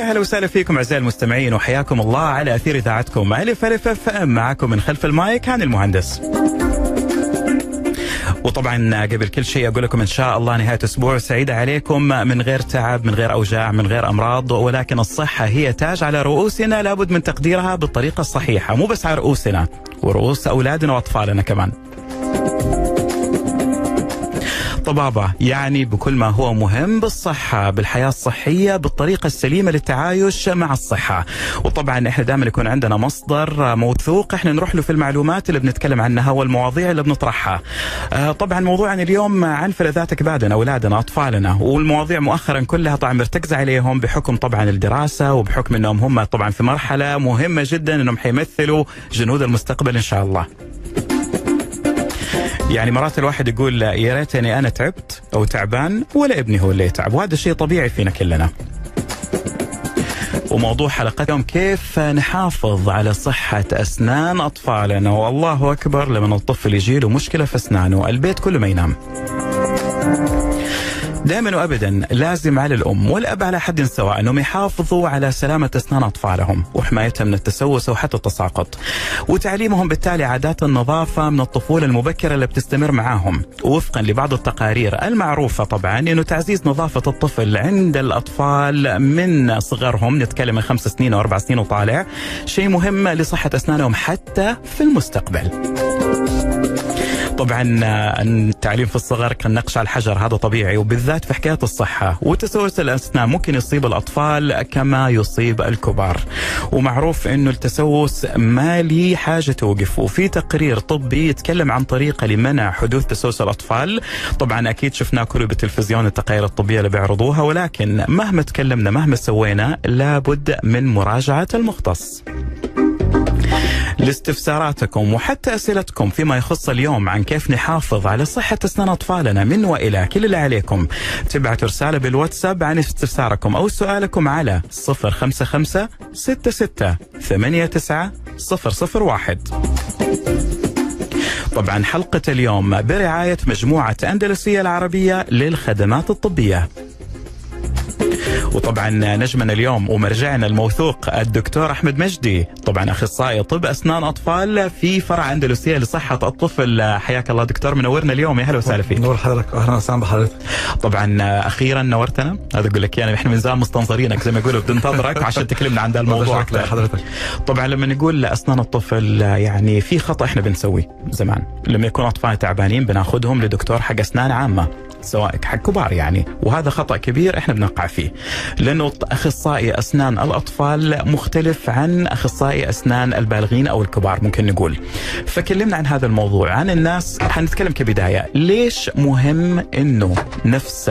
هلا وسهلا فيكم اعزائي المستمعين وحياكم الله على اثير اذاعتكم الف الف اف ام معكم من خلف المايك هاني المهندس. وطبعا قبل كل شيء اقول لكم ان شاء الله نهايه اسبوع سعيده عليكم من غير تعب من غير اوجاع من غير امراض ولكن الصحه هي تاج على رؤوسنا لابد من تقديرها بالطريقه الصحيحه مو بس على رؤوسنا ورؤوس اولادنا واطفالنا كمان. طبابة يعني بكل ما هو مهم بالصحة بالحياة الصحية بالطريقة السليمة للتعايش مع الصحة وطبعا احنا دائما يكون عندنا مصدر موثوق احنا نروح له في المعلومات اللي بنتكلم عنها والمواضيع اللي بنطرحها آه طبعا موضوعنا اليوم عن فلذات اكبادنا اولادنا اطفالنا والمواضيع مؤخرا كلها طبعا مرتكزة عليهم بحكم طبعا الدراسة وبحكم انهم هم طبعا في مرحلة مهمة جدا انهم حيمثلوا جنود المستقبل ان شاء الله يعني مرات الواحد يقول يا ريتني انا تعبت او تعبان ولا ابني هو اللي يتعب وهذا شيء طبيعي فينا كلنا. وموضوع حلقة اليوم كيف نحافظ على صحة أسنان أطفالنا والله أكبر لما الطفل يجي له مشكلة في أسنانه البيت كله ما ينام دائما وابدا لازم على الام والاب على حد سواء انهم يحافظوا على سلامه اسنان اطفالهم وحمايتها من التسوس وحتى التساقط. وتعليمهم بالتالي عادات النظافه من الطفوله المبكره اللي بتستمر معاهم وفقا لبعض التقارير المعروفه طبعا انه تعزيز نظافه الطفل عند الاطفال من صغرهم نتكلم من خمس سنين او اربع سنين وطالع شيء مهم لصحه اسنانهم حتى في المستقبل. طبعا التعليم في الصغر كالنقش على الحجر هذا طبيعي وبالذات في حكايه الصحه وتسوس الاسنان ممكن يصيب الاطفال كما يصيب الكبار ومعروف انه التسوس ما لي حاجه توقف وفي تقرير طبي يتكلم عن طريقه لمنع حدوث تسوس الاطفال طبعا اكيد شفناه كله بالتلفزيون التقارير الطبيه اللي بيعرضوها ولكن مهما تكلمنا مهما سوينا لابد من مراجعه المختص لاستفساراتكم وحتى اسئلتكم فيما يخص اليوم عن كيف نحافظ على صحه اسنان اطفالنا من والى كل اللي عليكم تبعتوا رساله بالواتساب عن استفساركم او سؤالكم على 055 66 89 001 طبعا حلقة اليوم برعاية مجموعة أندلسية العربية للخدمات الطبية وطبعا نجمنا اليوم ومرجعنا الموثوق الدكتور احمد مجدي طبعا اخصائي طب اسنان اطفال في فرع اندلسيه لصحه الطفل حياك الله دكتور منورنا اليوم يا اهلا وسهلا فيك نور حضرتك اهلا وسهلا بحضرتك طبعا اخيرا نورتنا هذا اقول لك يعني احنا من زمان مستنظرينك زي ما يقولوا بننتظرك عشان تكلمنا عن ذا الموضوع اكثر حضرتك طبعا لما نقول اسنان الطفل يعني في خطا احنا بنسويه زمان لما يكون اطفال تعبانين بناخذهم لدكتور حق اسنان عامه سواء حق كبار يعني وهذا خطا كبير احنا بنقع فيه لانه اخصائي اسنان الاطفال مختلف عن اخصائي اسنان البالغين او الكبار ممكن نقول فكلمنا عن هذا الموضوع عن الناس حنتكلم كبدايه ليش مهم انه نفس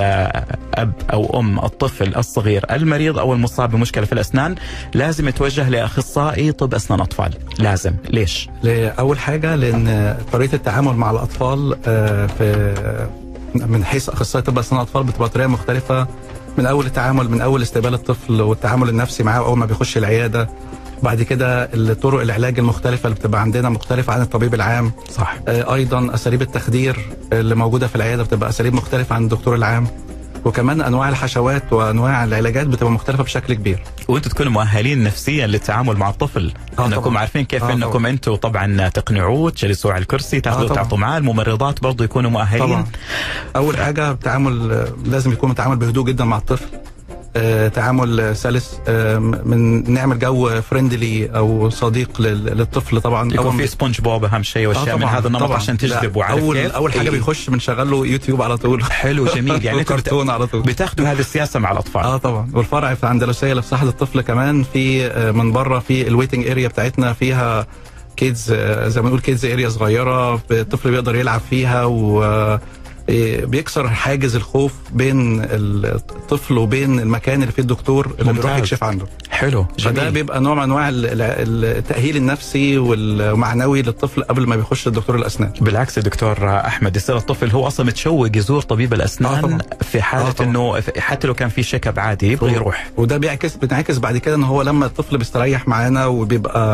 اب او ام الطفل الصغير المريض او المصاب بمشكله في الاسنان لازم يتوجه لاخصائي طب اسنان اطفال لازم ليش اول حاجه لان طريقه التعامل مع الاطفال في من حيث اخصائي طب اسنان الاطفال بتبقى طريقه مختلفه من اول التعامل من اول استقبال الطفل والتعامل النفسي معاه اول ما بيخش العياده بعد كده طرق العلاج المختلفه اللي بتبقى عندنا مختلفه عن الطبيب العام صح آه ايضا اساليب التخدير اللي موجوده في العياده بتبقى اساليب مختلفه عن الدكتور العام وكمان انواع الحشوات وانواع العلاجات بتبقى مختلفه بشكل كبير وانتم تكونوا مؤهلين نفسيا للتعامل مع الطفل آه انكم طبعاً. عارفين كيف آه انكم طبعاً. انتم طبعا تقنعوه تجلسوه على الكرسي تاخذوا طبعاً. تعطوا معاه الممرضات برضو يكونوا مؤهلين طبعا اول حاجه التعامل آه، لازم يكون تعامل بهدوء جدا مع الطفل آه، تعامل سلس آه، من نعمل جو فريندلي او صديق لل- للطفل طبعا يكون أول في ما- سبونج بوب اهم شيء آه واشياء من طبعاً، هذا النمط طبعاً. عشان تجذبه لا، عارف اول كيف؟ اول حاجه إيه. بيخش بنشغل له يوتيوب على طول حلو جميل يعني انتم بت- كرتون على طول بتاخذوا هذه السياسه مع الاطفال اه طبعا والفرع في اندلسيه اللي في صحه الطفل كمان في آه، من بره في الويتنج اريا بتاعتنا فيها كيدز آه، زي ما نقول كيدز اريا صغيره الطفل بيقدر يلعب فيها و آه، بيكسر حاجز الخوف بين الطفل وبين المكان اللي فيه الدكتور اللي بيروح ممتاز. يكشف عنده حلو فده جميل بيبقى نوع من انواع ال- ال- التاهيل النفسي والمعنوي للطفل قبل ما بيخش لدكتور الاسنان بالعكس يا دكتور احمد يصير الطفل هو اصلا متشوق يزور طبيب آه الاسنان طبعاً. في حاله آه طبعاً. انه حتى لو كان في شيك اب عادي يبغى يروح وده بيعكس بتنعكس بعد كده ان هو لما الطفل بيستريح معانا وبيبقى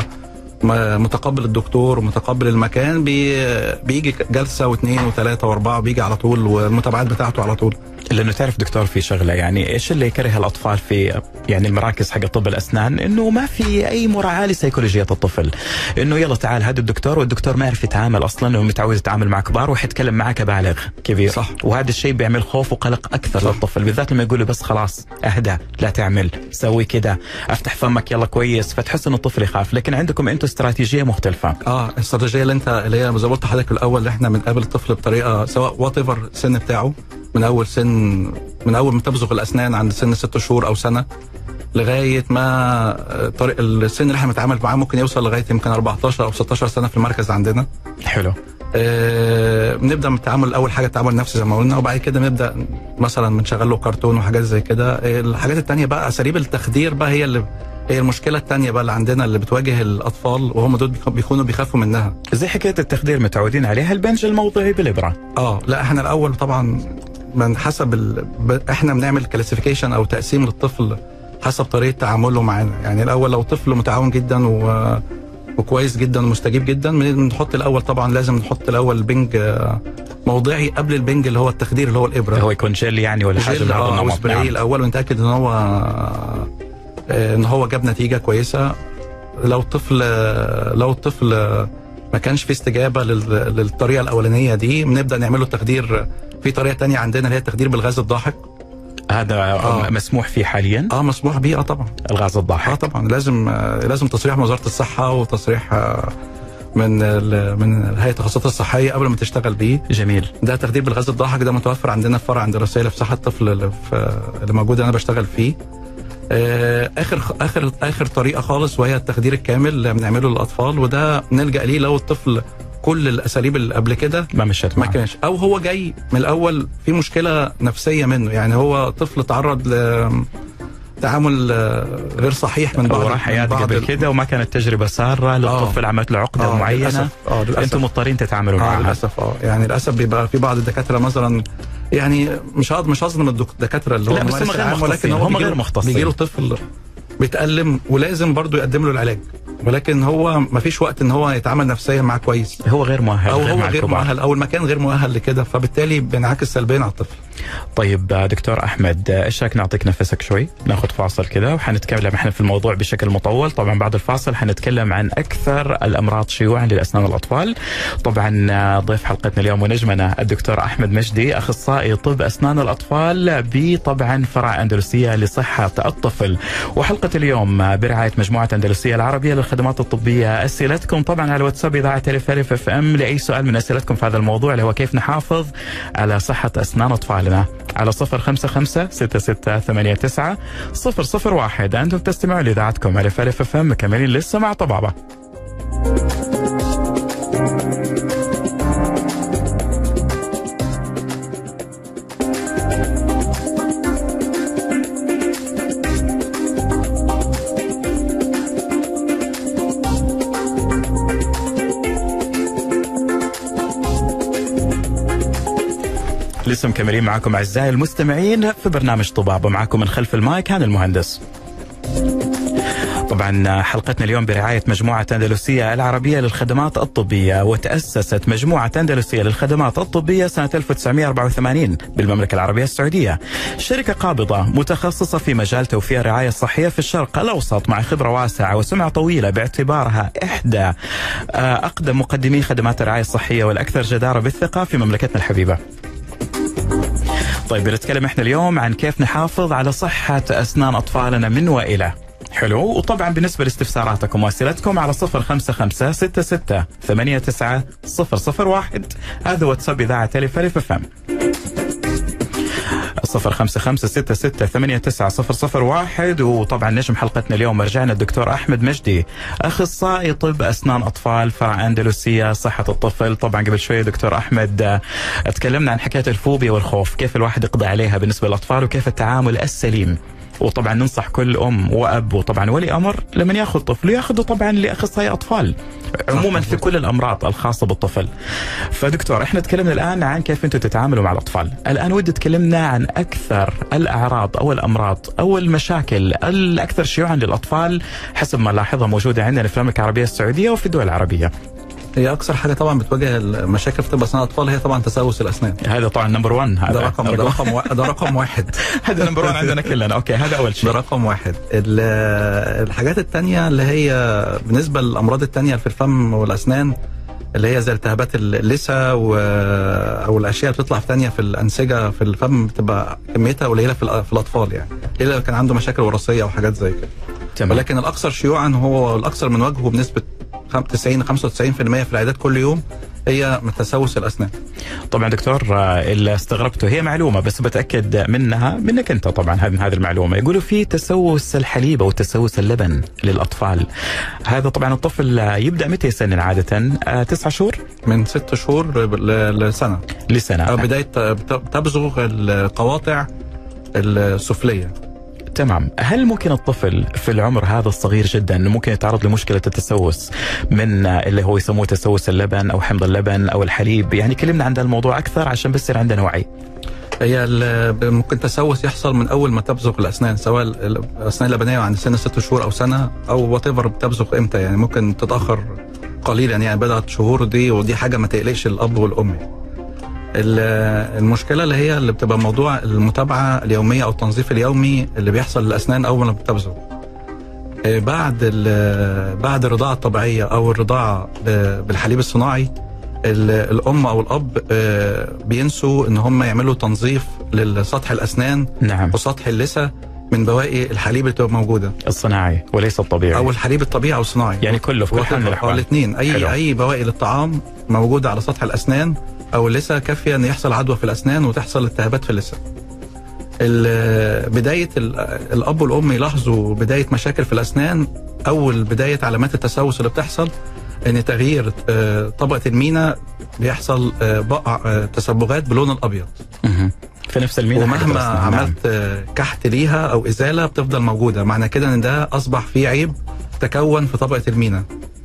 م- متقبل الدكتور ومتقبل المكان بي بيجي جلسه واثنين وثلاثه واربعه بيجي على طول والمتابعات بتاعته على طول لانه تعرف دكتور في شغله يعني ايش اللي يكره الاطفال في يعني المراكز حق طب الاسنان انه ما في اي مراعاه لسيكولوجيه الطفل انه يلا تعال هذا الدكتور والدكتور ما يعرف يتعامل اصلا لانه متعود يتعامل مع كبار وحيتكلم معك بالغ كبير صح. وهذا الشيء بيعمل خوف وقلق اكثر صح. للطفل بالذات لما يقول له بس خلاص اهدى لا تعمل سوي كذا افتح فمك يلا كويس فتحس انه الطفل يخاف لكن عندكم انتم استراتيجيه مختلفه اه الاستراتيجيه اللي انت اللي هي زي ما قلت لحضرتك الاول اللي احنا بنقابل الطفل بطريقه سواء وات ايفر السن بتاعه من اول سن من اول ما تبزغ الاسنان عند سن ست شهور او سنه لغايه ما آه، طريق السن اللي احنا بنتعامل معاه ممكن يوصل لغايه يمكن 14 او 16 سنه في المركز عندنا حلو آه، بنبدا من التعامل اول حاجه التعامل النفسي زي ما قلنا وبعد كده بنبدا مثلا بنشغل له كرتون وحاجات زي كده آه، الحاجات التانية بقى اساليب التخدير بقى هي اللي هي المشكله التانية بقى اللي عندنا اللي بتواجه الاطفال وهم دول بيكون- بيكونوا بيخافوا منها زي حكايه التخدير متعودين عليها البنج الموضعي بالابره اه لا احنا الاول طبعا من حسب ال... ب... احنا بنعمل كلاسيفيكيشن او تقسيم للطفل حسب طريقه تعامله معانا يعني الاول لو طفل متعاون جدا و... وكويس جدا ومستجيب جدا بن- بنحط الاول طبعا لازم نحط الاول البنج آه، موضعي قبل البنج اللي هو التخدير اللي هو الابره هو يكون جل يعني ولا حاجه جل من هذا اه النمط وسبراي نعم. الاول ونتاكد ان هو آه، ان هو جاب نتيجه كويسه لو الطفل لو الطفل ما كانش في استجابه لل- للطريقه الاولانيه دي بنبدا نعمل له تخدير في طريقه تانية عندنا اللي هي التخدير بالغاز الضاحك هذا آه. مسموح فيه حاليا اه مسموح بيه اه طبعا الغاز الضاحك اه طبعا لازم آه لازم تصريح من وزاره الصحه وتصريح آه من ال- من هيئه التخصصات الصحيه قبل ما تشتغل بيه جميل ده تخدير بالغاز الضاحك ده متوفر عندنا في فرع عند الرسائل في صحه الطفل اللي, في اللي موجود انا بشتغل فيه آه، اخر اخر اخر طريقه خالص وهي التخدير الكامل اللي بنعمله للاطفال وده نلجا ليه لو الطفل كل الاساليب اللي قبل كده ما مشيت ما معه كانش او هو جاي من الاول في مشكله نفسيه منه يعني هو طفل تعرض ل تعامل آه، غير صحيح من بعض هو راح من عيادة بعض قبل ال- كده وما كانت تجربة سارة للطفل عملت له عقدة آه، معينة للأسف. اه للاسف انتم مضطرين تتعاملوا اه معها للاسف اه يعني للاسف بيبقى في بعض الدكاتره مثلا يعني مش هقدر مش هظلم الدك- الدكاتره اللي هو لا، بس هم ممارس غير العام، ولكن مختصين. هو هم بيجي غير له- مختصين. بيجي له طفل بيتألم ولازم برضه يقدم له العلاج ولكن هو ما فيش وقت ان هو يتعامل نفسيا معاه كويس هو غير مؤهل او هو مع غير الكبار. مؤهل او المكان غير مؤهل لكده فبالتالي بينعكس سلبيا على الطفل طيب آه، دكتور احمد آه، ايش رايك نعطيك نفسك شوي ناخذ فاصل كده وحنتكلم احنا في الموضوع بشكل مطول طبعا بعد الفاصل حنتكلم عن اكثر الامراض شيوعا للاسنان الاطفال طبعا آه، ضيف حلقتنا اليوم ونجمنا الدكتور احمد مجدي اخصائي طب اسنان الاطفال بطبعا فرع اندلسيه لصحه الطفل وحلقه اليوم آه، برعايه مجموعه اندلسيه العربيه للخدمات الطبيه اسئلتكم طبعا على واتساب اذاعه الف الف اف ام لاي سؤال من اسئلتكم في هذا الموضوع اللي هو كيف نحافظ على صحه اسنان اطفالنا على صفر خمسة خمسة ستة ستة ثمانية تسعة صفر صفر واحد أنتم تستمعون لإذاعتكم على فالف اف ام مكملين لسه مع طبابة لسه مكملين معكم أعزائي المستمعين في برنامج طبابة معكم من خلف المايك هذا المهندس طبعا حلقتنا اليوم برعاية مجموعة أندلسية العربية للخدمات الطبية وتأسست مجموعة أندلسية للخدمات الطبية سنة 1984 بالمملكة العربية السعودية شركة قابضة متخصصة في مجال توفير الرعاية الصحية في الشرق الأوسط مع خبرة واسعة وسمعة طويلة باعتبارها إحدى آه، أقدم مقدمي خدمات الرعاية الصحية والأكثر جدارة بالثقة في مملكتنا الحبيبة طيب بنتكلم احنا اليوم عن كيف نحافظ على صحة أسنان أطفالنا من وإلى حلو وطبعا بالنسبة لاستفساراتكم وأسئلتكم على صفر خمسة خمسة ستة ستة ثمانية تسعة صفر صفر واحد هذا واتساب إذاعة ألف ألف فم صفر خمسة خمسة ستة ستة ثمانية تسعة صفر صفر واحد وطبعا نجم حلقتنا اليوم رجعنا الدكتور أحمد مجدي أخصائي طب أسنان أطفال فرع أندلسية صحة الطفل طبعا قبل شوية دكتور أحمد آه، تكلمنا عن حكاية الفوبيا والخوف كيف الواحد يقضي عليها بالنسبة للأطفال وكيف التعامل السليم وطبعا ننصح كل ام واب وطبعا ولي امر لما ياخذ طفل ياخذه طبعا لاخصائي اطفال عموما في كل الامراض الخاصه بالطفل فدكتور احنا تكلمنا الان عن كيف انتم تتعاملوا مع الاطفال الان ودي تكلمنا عن اكثر الاعراض او الامراض او المشاكل الاكثر شيوعا للاطفال حسب ما لاحظها موجوده عندنا في المملكه العربيه السعوديه وفي الدول العربيه هي اكثر حاجه طبعا بتواجه المشاكل في طب اسنان الاطفال هي طبعا تسوس الاسنان هذا طبعا نمبر 1 هذا ده رقم ده رقم وا- ده رقم واحد هذا نمبر 1 عندنا كلنا اوكي هذا اول ده شيء رقم واحد ال- الحاجات التانية اللي هي بالنسبة للأمراض التانية في الفم والأسنان اللي هي زي التهابات اللثة و... أو الأشياء اللي بتطلع في تانية في الأنسجة في الفم بتبقى كميتها قليلة في, الأ- في الأطفال يعني إلا لو كان عنده مشاكل وراثية أو حاجات زي كده تمام ولكن الأكثر شيوعا هو الأكثر من وجهه بنسبة خم- 90 95% في العيادات كل يوم هي من تسوس الأسنان طبعا دكتور آه، اللي استغربته هي معلومه بس بتاكد منها منك انت طبعا هذه هذه المعلومه يقولوا في تسوس الحليب او تسوس اللبن للاطفال هذا طبعا الطفل آه، يبدا متى يسنن عاده آه، تسعة شهور من ست شهور ل- لسنة لسنه أو بداية ت- تبزغ القواطع السفلية تمام هل ممكن الطفل في العمر هذا الصغير جدا انه ممكن يتعرض لمشكله التسوس من آه، اللي هو يسموه تسوس اللبن او حمض اللبن او الحليب يعني كلمنا عن هذا الموضوع اكثر عشان بس يصير عندنا وعي هي ال- ممكن تسوس يحصل من اول ما تبزغ الاسنان سواء ال- الاسنان اللبنيه عند سن ست شهور او سنه او وات ايفر بتبزغ امتى يعني ممكن تتاخر قليلا يعني بضعه شهور دي ودي حاجه ما تقلقش الاب والام ال- المشكله اللي هي اللي بتبقى موضوع المتابعه اليوميه او التنظيف اليومي اللي بيحصل للاسنان اول ما بتبزغ آه، بعد ال- بعد الرضاعه الطبيعيه او الرضاعه ب- بالحليب الصناعي ال- الام او الاب آه، بينسوا ان هم يعملوا تنظيف لسطح الاسنان نعم وسطح اللثه من بواقي الحليب اللي بتبقى موجوده الصناعي وليس الطبيعي او الحليب الطبيعي او الصناعي يعني كله في كل حال من او الاحوال الاثنين اي حلو. اي بواقي للطعام موجوده على سطح الاسنان او اللثه كافيه ان يحصل عدوى في الاسنان وتحصل التهابات في اللثه ال- بدايه ال- الاب والام يلاحظوا بدايه مشاكل في الاسنان اول بدايه علامات التسوس اللي بتحصل ان تغيير آه، طبقه المينا بيحصل آه، بقع آه، تسبغات بلون الابيض مهم. في نفس المينا حقت ومهما الأسنان، نعم. عملت آه، كحت ليها او ازاله بتفضل موجوده معنى كده ان ده اصبح فيه عيب تكون في طبقه المينا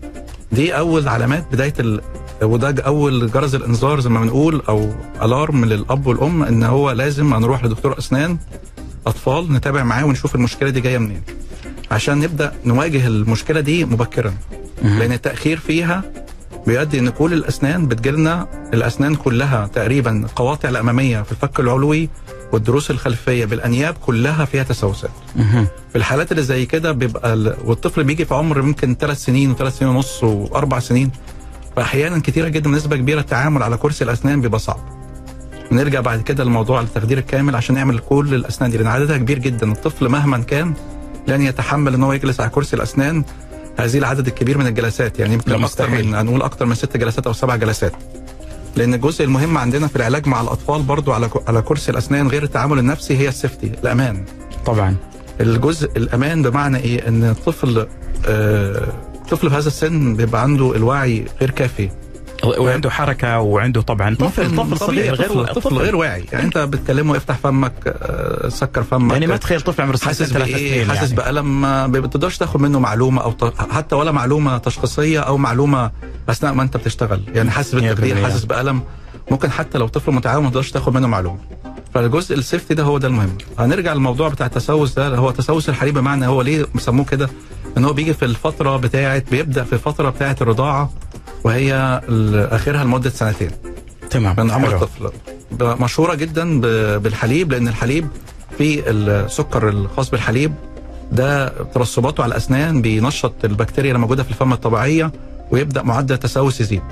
دي اول علامات بدايه ال... وده ج- اول جرس الانذار زي ما بنقول او الارم للاب والام ان هو لازم نروح لدكتور اسنان اطفال نتابع معاه ونشوف المشكله دي جايه منين عشان نبدا نواجه المشكله دي مبكرا مهم. لان التاخير فيها بيؤدي ان كل الاسنان بتجيلنا الاسنان كلها تقريبا القواطع الاماميه في الفك العلوي والضروس الخلفيه بالانياب كلها فيها تسوسات مهم. في الحالات اللي زي كده بيبقى ال... والطفل بيجي في عمر يمكن ثلاث سنين وثلاث سنين ونص واربع سنين فاحيانا كتيره جدا نسبه كبيره التعامل على كرسي الاسنان بيبقى صعب نرجع بعد كده للموضوع التخدير الكامل عشان نعمل كل الاسنان دي لان عددها كبير جدا الطفل مهما كان لن يتحمل ان هو يجلس على كرسي الاسنان هذه العدد الكبير من الجلسات يعني لا، يمكن اكثر مستحيل. من هنقول اكثر من ست جلسات او سبع جلسات لان الجزء المهم عندنا في العلاج مع الاطفال برضو على على كرسي الاسنان غير التعامل النفسي هي السيفتي الامان طبعا الجزء الامان بمعنى ايه ان الطفل آه، طفل في هذا السن بيبقى عنده الوعي غير كافي وعنده حركه وعنده طبعا طفل طفل صغير غير طفل, طفل غير واعي يعني انت بتكلمه افتح فمك آه، سكر فمك يعني ما تخيل طفل عمره سنتين حاسس ثلاث بايه سنين حاسس يعني. بالم ما بتقدرش تاخد منه معلومه او ت- حتى ولا معلومه تشخيصيه او معلومه اثناء ما انت بتشتغل يعني حاسس بالتخدير 100%. حاسس بالم ممكن حتى لو طفل متعاون ما تقدرش تاخد منه معلومه فالجزء السيفتي ده هو ده المهم هنرجع للموضوع بتاع التسوس ده هو تسوس الحليب بمعنى هو ليه بيسموه كده ان هو بيجي في الفتره بتاعه بيبدا في الفتره بتاعه الرضاعه وهي ال- اخرها لمده سنتين تمام من عمر حلو. الطفل ب- مشهوره جدا ب- بالحليب لان الحليب فيه السكر الخاص بالحليب ده ترسباته على الاسنان بينشط البكتيريا اللي موجوده في الفم الطبيعيه ويبدا معدل التسوس يزيد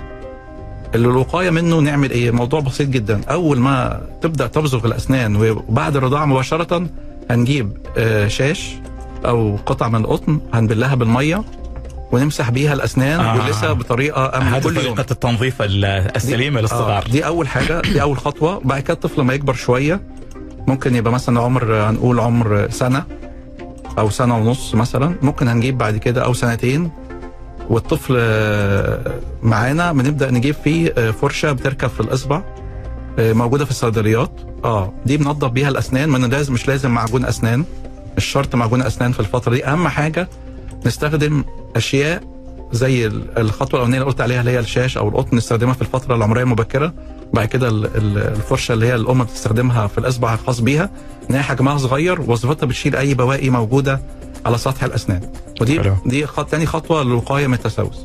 الوقايه منه نعمل ايه موضوع بسيط جدا اول ما تبدا تبزغ الاسنان وبعد الرضاعه مباشره هنجيب آه، شاش او قطع من القطن هنبلها بالميه ونمسح بيها الاسنان آه. واللثه بطريقه امن هذه كل يوم طريقه التنظيف ال- السليمه للصغار آه دي اول حاجه دي اول خطوه بعد كده الطفل لما يكبر شويه ممكن يبقى مثلا عمر هنقول عمر سنه او سنه ونص مثلا ممكن هنجيب بعد كده او سنتين والطفل آه، معانا بنبدا نجيب فيه آه، فرشه بتركب في الاصبع آه، موجوده في الصيدليات اه دي بنضف بيها الاسنان ما لازم مش لازم معجون اسنان مش شرط معجون اسنان في الفتره دي اهم حاجه نستخدم اشياء زي ال- الخطوه الاولانيه اللي قلت عليها اللي هي الشاش او القطن نستخدمها في الفتره العمريه المبكره بعد كده ال- ال- الفرشه اللي هي الام بتستخدمها في الاصبع الخاص بيها ان هي حجمها صغير ووظيفتها بتشيل اي بواقي موجوده على سطح الاسنان ودي حلو. دي خط تاني خطوه للوقايه من التسوس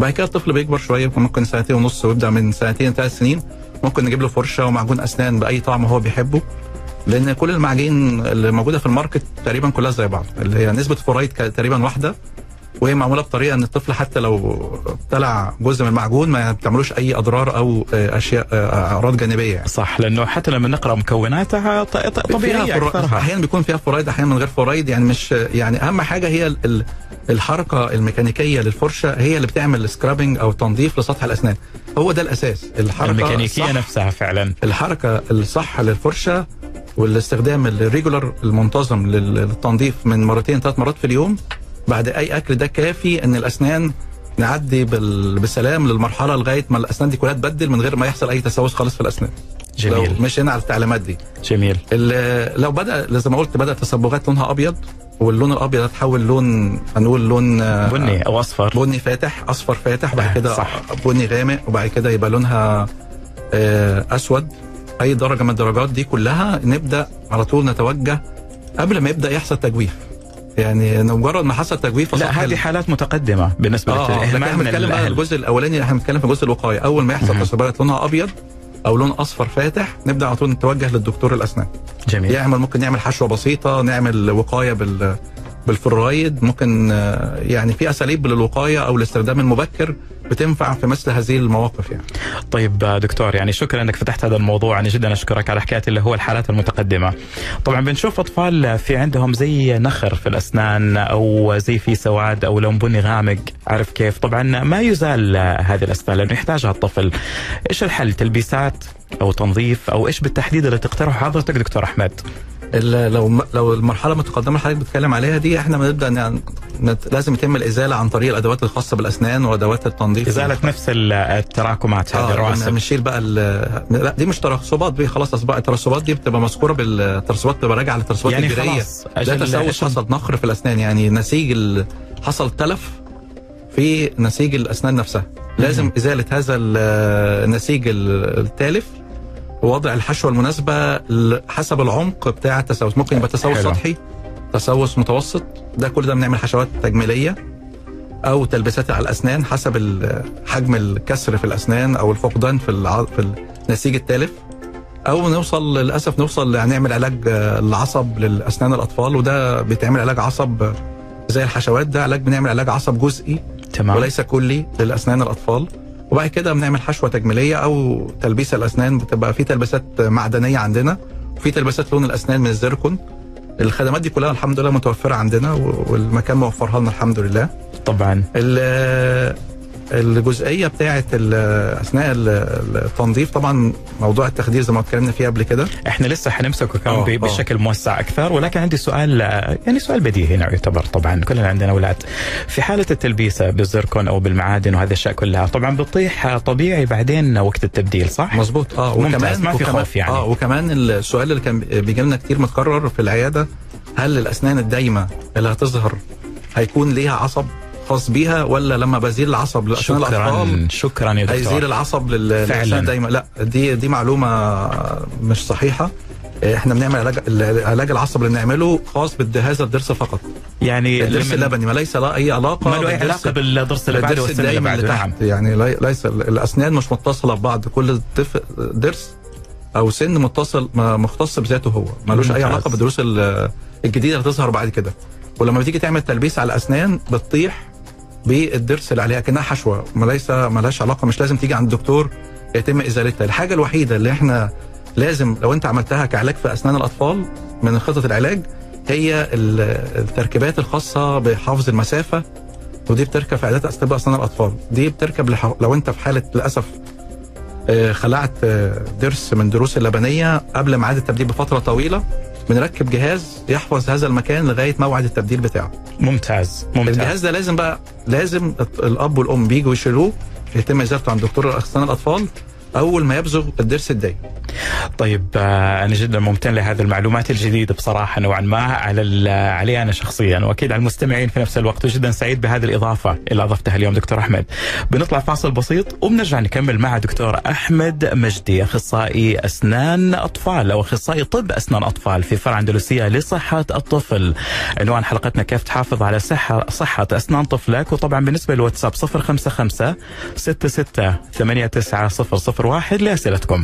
بعد كده الطفل بيكبر شويه ممكن سنتين ونص ويبدا من سنتين ثلاث سنين ممكن نجيب له فرشه ومعجون اسنان باي طعم هو بيحبه لان كل المعاجين اللي موجوده في الماركت تقريبا كلها زي بعض اللي هي نسبه فورايد ك- تقريبا واحده وهي معموله بطريقه ان الطفل حتى لو ابتلع جزء من المعجون ما بتعملوش اي اضرار او آه، اشياء آه، اعراض جانبيه يعني. صح لانه حتى لما نقرا مكوناتها ط- ط- طبيعيه فيها فرا- اكثرها احيانا بيكون فيها فورايد احيانا من غير فورايد يعني مش يعني اهم حاجه هي ال- ال- الحركه الميكانيكيه للفرشه هي اللي بتعمل سكرابنج او تنظيف لسطح الاسنان هو ده الاساس الحركه الميكانيكيه الصح نفسها فعلا الحركه الصح للفرشه والاستخدام الريجولر المنتظم لل- للتنظيف من مرتين ثلاث مرات في اليوم بعد اي اكل ده كافي ان الاسنان نعدي بال- بسلام للمرحله لغايه ما الاسنان دي كلها تبدل من غير ما يحصل اي تسوس خالص في الاسنان جميل لو مشينا على التعليمات دي جميل ال- لو بدا زي ما قلت بدا تصبغات لونها ابيض واللون الابيض هتحول لون هنقول لون آه، بني او اصفر بني فاتح اصفر فاتح بعد كده صح. بني غامق وبعد كده يبقى لونها آه، اسود اي درجه من الدرجات دي كلها نبدا على طول نتوجه قبل ما يبدا يحصل تجويف يعني مجرد ما حصل تجويف لا فسطح هذه ال- حالات متقدمه بالنسبه اه آه، لكن للاهمال احنا من بنتكلم بقى الاهل الجزء الاولاني احنا بنتكلم في جزء الوقايه اول ما يحصل مهم. تصبغات لونها ابيض او لون اصفر فاتح نبدا على طول نتوجه للدكتور الاسنان جميل يعمل ممكن نعمل حشوه بسيطه نعمل وقايه بال بالفلورايد ممكن آه، يعني في اساليب للوقايه او الاستخدام المبكر بتنفع في مثل هذه المواقف يعني طيب آه، دكتور يعني شكرا انك فتحت هذا الموضوع انا جدا اشكرك على حكايه اللي هو الحالات المتقدمه طبعا بنشوف اطفال في عندهم زي نخر في الاسنان او زي في سواد او لون بني غامق عارف كيف طبعا ما يزال آه، هذه الاسنان لانه يحتاجها الطفل ايش الحل تلبيسات او تنظيف او ايش بالتحديد اللي تقترحه حضرتك دكتور احمد ال- لو لو المرحله المتقدمه اللي حضرتك بتتكلم عليها دي احنا بنبدا ن- نت- لازم يتم الازاله عن طريق الادوات الخاصه بالاسنان وادوات التنظيف ازاله نفس ال- التراكمات هذه اه الرواسب بنشيل بقى ال- لا دي مش ترسبات دي خلاص اصبحت الترسبات دي بتبقى مذكوره بالترسبات بتبقى راجعه للترسبات يعني الجيريه خلاص ده أجل- تسوس أجل- حصل نخر في الاسنان يعني نسيج ال- حصل تلف في نسيج الاسنان نفسها لازم مهم. ازاله هذا ال- النسيج ال- التالف ووضع الحشوه المناسبه ل- حسب العمق بتاع التسوس ممكن يبقى تسوس حلو. سطحي تسوس متوسط ده كل ده بنعمل حشوات تجميليه او تلبيسات على الاسنان حسب ال- حجم الكسر في الاسنان او الفقدان في الع... في النسيج التالف او نوصل للاسف نوصل نعمل علاج آه، العصب للاسنان الاطفال وده بيتعمل علاج عصب آه، زي الحشوات ده علاج بنعمل علاج عصب جزئي تمام وليس كلي للاسنان الاطفال وبعد كده بنعمل حشوه تجميليه او تلبيس الاسنان بتبقى في تلبيسات معدنيه عندنا وفي تلبيسات لون الاسنان من الزيركون الخدمات دي كلها الحمد لله متوفره عندنا و- والمكان موفرها لنا الحمد لله طبعا ال- الجزئيه بتاعه ال- اثناء ال- التنظيف طبعا موضوع التخدير زي ما اتكلمنا فيه قبل كده احنا لسه حنمسكه كمان آه، ب- آه. بشكل موسع اكثر ولكن عندي سؤال آه، يعني سؤال بديهي هنا يعتبر طبعا كلنا عندنا اولاد في حاله التلبيسه بالزركون او بالمعادن وهذه الاشياء كلها طبعا بتطيح آه، طبيعي بعدين وقت التبديل صح؟ مظبوط اه ممتاز، ما في وكمان خوف يعني. اه وكمان السؤال اللي كان بيجي لنا كتير متكرر في العياده هل الاسنان الدايمه اللي هتظهر هيكون ليها عصب خاص بيها ولا لما بزيل العصب لاسنان الاطفال شكرا شكرا يا هيزيل دكتور العصب لل- فعلاً. للاسنان دايما لا دي دي معلومه مش صحيحه احنا بنعمل علاج علاج العصب اللي بنعمله خاص بهذا الضرس فقط يعني الضرس لمن- اللبني ما ليس له اي علاقه ما له اي بالضرس- علاقه بالضرس اللي بعده الضرس والسنه اللي الدايم اللي بعده تحت نعم يعني لي- ليس الاسنان مش متصله ببعض كل طفل ضرس او سن متصل ما- مختص بذاته هو ملوش اي ممتاز. علاقه بالدروس ال- الجديده اللي هتظهر بعد كده ولما بتيجي تعمل تلبيس على الاسنان بتطيح بالضرس اللي عليها كانها حشوه ما ليس ملهاش علاقه مش لازم تيجي عند الدكتور يتم ازالتها الحاجه الوحيده اللي احنا لازم لو انت عملتها كعلاج في اسنان الاطفال من خطط العلاج هي ال- التركيبات الخاصه بحفظ المسافه ودي بتركب في عيادات اطباء اسنان الاطفال دي بتركب لح... لو انت في حاله للاسف آه، خلعت آه، ضرس من ضروس اللبنيه قبل ميعاد التبديل بفتره طويله بنركب جهاز يحفظ هذا المكان لغايه موعد التبديل بتاعه ممتاز ممتاز الجهاز ده لازم بقى لازم الط- الاب والام بيجوا يشيلوه يتم ازالته عند دكتور اسنان الاطفال اول ما يبزغ الضرس الدايم طيب آه، انا جدا ممتن لهذه المعلومات الجديده بصراحه نوعا ما على ال- علي انا شخصيا واكيد على المستمعين في نفس الوقت وجدا سعيد بهذه الاضافه اللي اضفتها اليوم دكتور احمد. بنطلع فاصل بسيط وبنرجع نكمل مع دكتور احمد مجدي اخصائي اسنان اطفال او اخصائي طب اسنان اطفال في فرع اندلسيه لصحه الطفل. عنوان حلقتنا كيف تحافظ على صحه صحه اسنان طفلك وطبعا بالنسبه للواتساب 055 66 89 001 لاسئلتكم.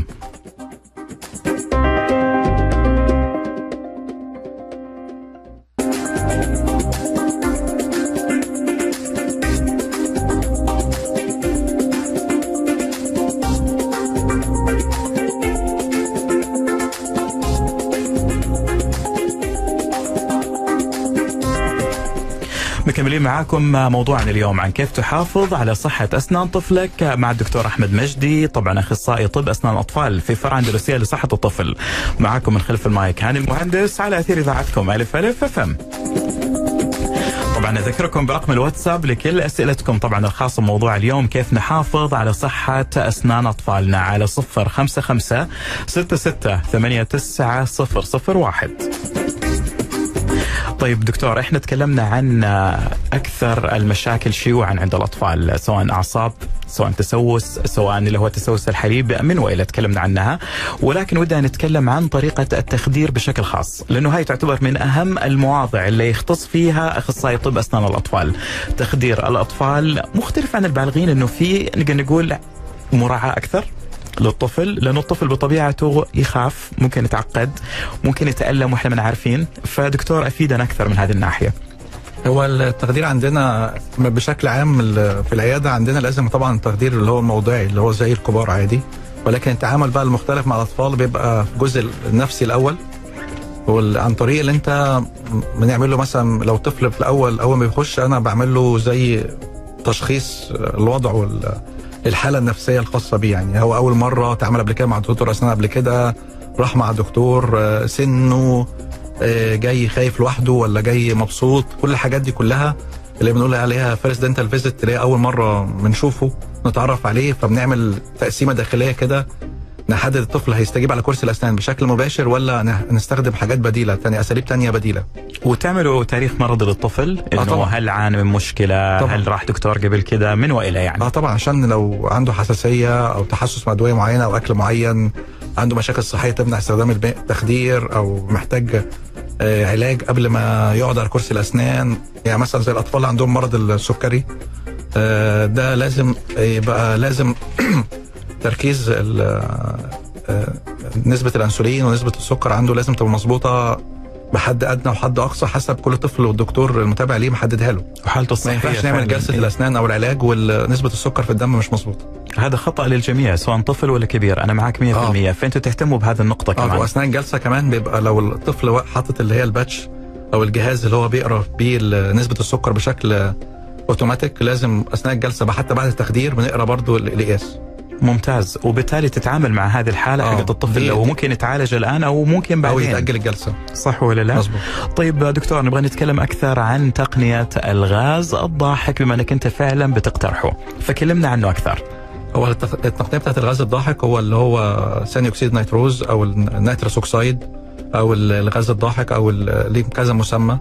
مكملين معاكم موضوعنا اليوم عن كيف تحافظ على صحة أسنان طفلك مع الدكتور أحمد مجدي طبعا أخصائي طب أسنان أطفال في فرع أندلسية لصحة الطفل معاكم من خلف المايك هاني المهندس على أثير إذاعتكم ألف ألف اف ام طبعا اذكركم برقم الواتساب لكل اسئلتكم طبعا الخاصه بموضوع اليوم كيف نحافظ على صحه اسنان اطفالنا على صفر خمسة خمسة ستة ستة ثمانية تسعة صفر صفر واحد طيب دكتور احنا تكلمنا عن اكثر المشاكل شيوعا عند الاطفال سواء اعصاب سواء تسوس سواء اللي هو تسوس الحليب من والى تكلمنا عنها ولكن ودنا نتكلم عن طريقه التخدير بشكل خاص لانه هاي تعتبر من اهم المواضع اللي يختص فيها اخصائي طب اسنان الاطفال تخدير الاطفال مختلف عن البالغين انه في نقدر نقول مراعاه اكثر للطفل لانه الطفل بطبيعته يخاف ممكن يتعقد ممكن يتالم واحنا من عارفين فدكتور افيدنا اكثر من هذه الناحيه هو التخدير عندنا بشكل عام ال- في العياده عندنا لازم طبعا التخدير اللي هو الموضعي اللي هو زي الكبار عادي ولكن التعامل بقى المختلف مع الاطفال بيبقى في الجزء النفسي الاول وال- عن طريق اللي انت بنعمل له مثلا لو طفل في الاول اول ما بيخش انا بعمل له زي تشخيص الوضع وال الحاله النفسيه الخاصه بيه يعني هو اول مره تعامل قبل كده مع دكتور اسنان قبل كده راح مع دكتور آه، سنه آه، جاي خايف لوحده ولا جاي مبسوط كل الحاجات دي كلها اللي بنقول عليها فيرست دنتال فيزيت اللي هي اول مره بنشوفه نتعرف عليه فبنعمل تقسيمه داخليه كده نحدد الطفل هيستجيب على كرسي الاسنان بشكل مباشر ولا نه- نستخدم حاجات بديله تانية اساليب تانية بديله وتعملوا تاريخ مرضي للطفل انه طبعاً. هل عانى من مشكله طبعاً. هل راح دكتور قبل كده من والى يعني اه طبعا عشان لو عنده حساسيه او تحسس مع ادويه معينه او اكل معين عنده مشاكل صحيه تمنع استخدام الب- التخدير او محتاج آه، علاج قبل ما يقعد على كرسي الاسنان يعني مثلا زي الاطفال اللي عندهم مرض السكري آه، ده لازم يبقى لازم تركيز ال- آه، نسبه الانسولين ونسبه السكر عنده لازم تبقى مظبوطه بحد ادنى وحد اقصى حسب كل طفل والدكتور المتابع ليه محددها له وحالته ما الصحيه ينفعش نعمل فعلاً. جلسه الاسنان او العلاج ونسبه السكر في الدم مش مظبوطه هذا خطا للجميع سواء طفل ولا كبير انا معك 100% آه. فانتوا تهتموا بهذه النقطه اه كمان واثناء الجلسه كمان بيبقى لو الطفل وا- حاطط اللي هي الباتش او الجهاز اللي هو بيقرا بيه ال- نسبه السكر بشكل اوتوماتيك لازم اثناء الجلسه حتى بعد التخدير بنقرا برضو ال- القياس ممتاز وبالتالي تتعامل مع هذه الحاله آه. حقت الطفل دي- لو ممكن يتعالج الان او ممكن او بعدين يتاجل الجلسه صح ولا لا؟ مظبوط طيب دكتور نبغى نتكلم اكثر عن تقنيه الغاز الضاحك بما انك انت فعلا بتقترحه فكلمنا عنه اكثر هو التق- التقنيه بتاعت الغاز الضاحك هو اللي هو ثاني اكسيد نيتروز او النيتروس اوكسيد او ال- الغاز الضاحك او ال- ليه كذا مسمى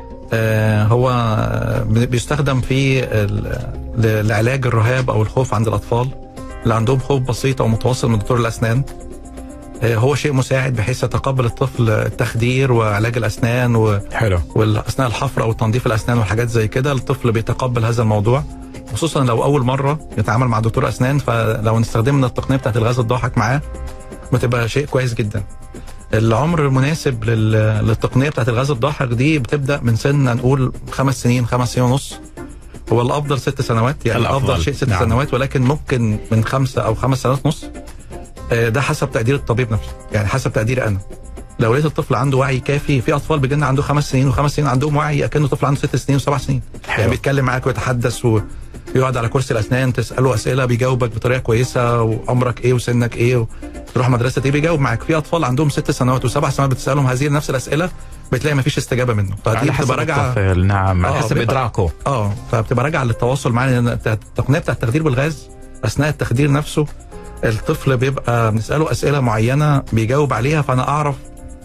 آه، هو بي- بيستخدم في ال- ل- لعلاج الرهاب او الخوف عند الاطفال اللي عندهم خوف بسيط او متواصل من دكتور الاسنان آه، هو شيء مساعد بحيث يتقبل الطفل التخدير وعلاج الاسنان و... حلو واثناء الحفر او تنظيف الاسنان وحاجات زي كده الطفل بيتقبل هذا الموضوع خصوصا لو اول مره يتعامل مع دكتور اسنان فلو استخدمنا التقنيه بتاعت الغاز الضاحك معاه بتبقى شيء كويس جدا العمر المناسب لل... للتقنيه بتاعت الغاز الضاحك دي بتبدا من سن نقول خمس سنين خمس سنين ونص هو الافضل ست سنوات يعني الأفضل. الافضل شيء ست نعم. نعم. سنوات ولكن ممكن من خمسه او خمس سنوات ونص آه، ده حسب تقدير الطبيب نفسه يعني حسب تقديري انا لو لقيت الطفل عنده وعي كافي في اطفال بيجينا عنده خمس سنين وخمس سنين عندهم وعي اكنه طفل عنده ست سنين وسبع سنين حلو. يعني بيتكلم معاك ويتحدث ويقعد على كرسي الاسنان تساله اسئله بيجاوبك بطريقه كويسه وعمرك ايه وسنك ايه وتروح مدرسه ايه بيجاوب معاك في اطفال عندهم ست سنوات وسبع سنوات بتسالهم هذه نفس الاسئله بتلاقي مفيش استجابه منه فدي على حسب بتبقى راجعه الطفل نعم على آه، حسب بيبقى- ادراكه اه فبتبقى راجعه للتواصل معانا لان التقنيه بتاعت التخدير بالغاز اثناء التخدير نفسه الطفل بيبقى بنساله اسئله معينه بيجاوب عليها فانا اعرف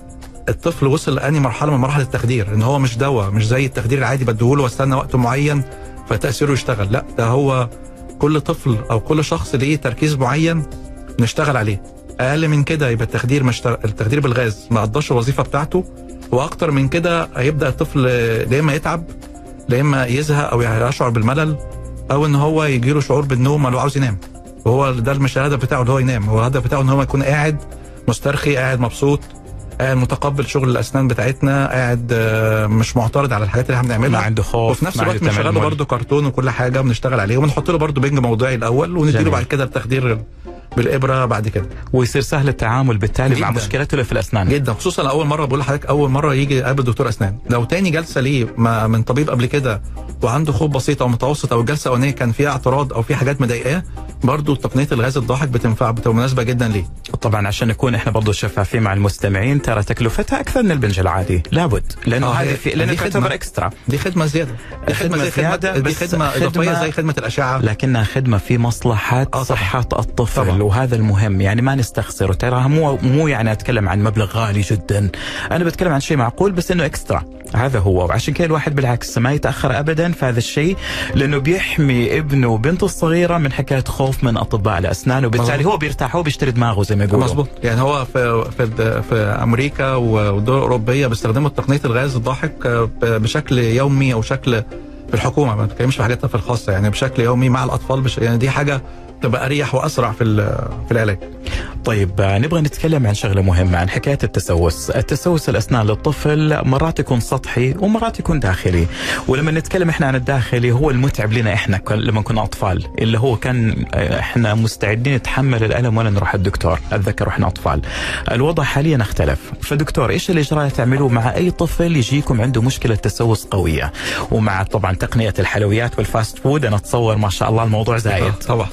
الطفل وصل لاني مرحله من مراحل التخدير ان هو مش دواء مش زي التخدير العادي بديهوله واستنى وقت معين فتاثيره يشتغل لا ده هو كل طفل او كل شخص ليه تركيز معين نشتغل عليه اقل من كده يبقى التخدير مش التخدير بالغاز ما قضاش الوظيفه بتاعته واكتر من كده هيبدا الطفل يا اما يتعب يا اما يزهق او يشعر بالملل او ان هو يجي له شعور بالنوم اللي هو عاوز ينام وهو ده مش الهدف بتاعه ان هو ينام هو الهدف بتاعه ان هو يكون قاعد مسترخي قاعد مبسوط قاعد متقبل شغل الاسنان بتاعتنا قاعد آه، مش معترض على الحاجات اللي احنا ما بنعملها عنده خوف وفي نفس ما الوقت عنده بنشغله تململ. برضه كرتون وكل حاجه وبنشتغل عليه وبنحط له برضه بنج موضعي الاول ونديله جميل. بعد كده التخدير بالابره بعد كده ويصير سهل التعامل بالتالي مع جداً. مشكلته اللي في الاسنان جدا خصوصا اول مره بقول لحضرتك اول مره يجي يقابل دكتور اسنان لو تاني جلسه ليه ما من طبيب قبل كده وعنده خوف بسيط او متوسط او الجلسه الاولانيه كان فيها اعتراض او في حاجات مضايقاه برضه تقنيه الغاز الضاحك بتنفع بتبقى مناسبه جدا ليه طبعا عشان نكون احنا برضو شفافين مع المستمعين ترى تكلفتها اكثر من البنج العادي لابد لانه آه، هذه هي- في لانه دي خدمة. تعتبر اكسترا دي خدمه زياده دي خدمة خدمه زي زيادة، خدمه دي بس خدمه اضافيه خدمة- زي خدمه الاشعه لكنها خدمه في مصلحه آه، طبعاً. صحه الطفل طبعاً. وهذا المهم يعني ما نستخسر ترى مو مو يعني اتكلم عن مبلغ غالي جدا انا بتكلم عن شيء معقول بس انه اكسترا هذا هو وعشان كذا الواحد بالعكس ما يتاخر ابدا في هذا الشيء لانه بيحمي ابنه وبنته الصغيره من حكايه خوف من اطباء الاسنان وبالتالي مظبوط. هو بيرتاح هو بيشتري دماغه زي ما يقولوا مظبوط يعني هو في في في امريكا والدول الاوروبيه بيستخدموا تقنيه الغاز الضاحك آه، ب- بشكل يومي او شكل في الحكومه ما بتكلمش في حاجاتنا في الخاصه يعني بشكل يومي مع الاطفال بش يعني دي حاجه تبقى اريح واسرع في ال- في العلاج طيب آه، نبغى نتكلم عن شغله مهمه عن حكايه التسوس، التسوس الاسنان للطفل مرات يكون سطحي ومرات يكون داخلي، ولما نتكلم احنا عن الداخلي هو المتعب لنا احنا ك- لما كنا اطفال، اللي هو كان آه، احنا مستعدين نتحمل الالم ولا نروح الدكتور، اتذكر واحنا اطفال. الوضع حاليا اختلف، فدكتور ايش الاجراء اللي تعملوه مع اي طفل يجيكم عنده مشكله تسوس قويه؟ ومع طبعا تقنيه الحلويات والفاست فود انا اتصور ما شاء الله الموضوع زايد. طبعا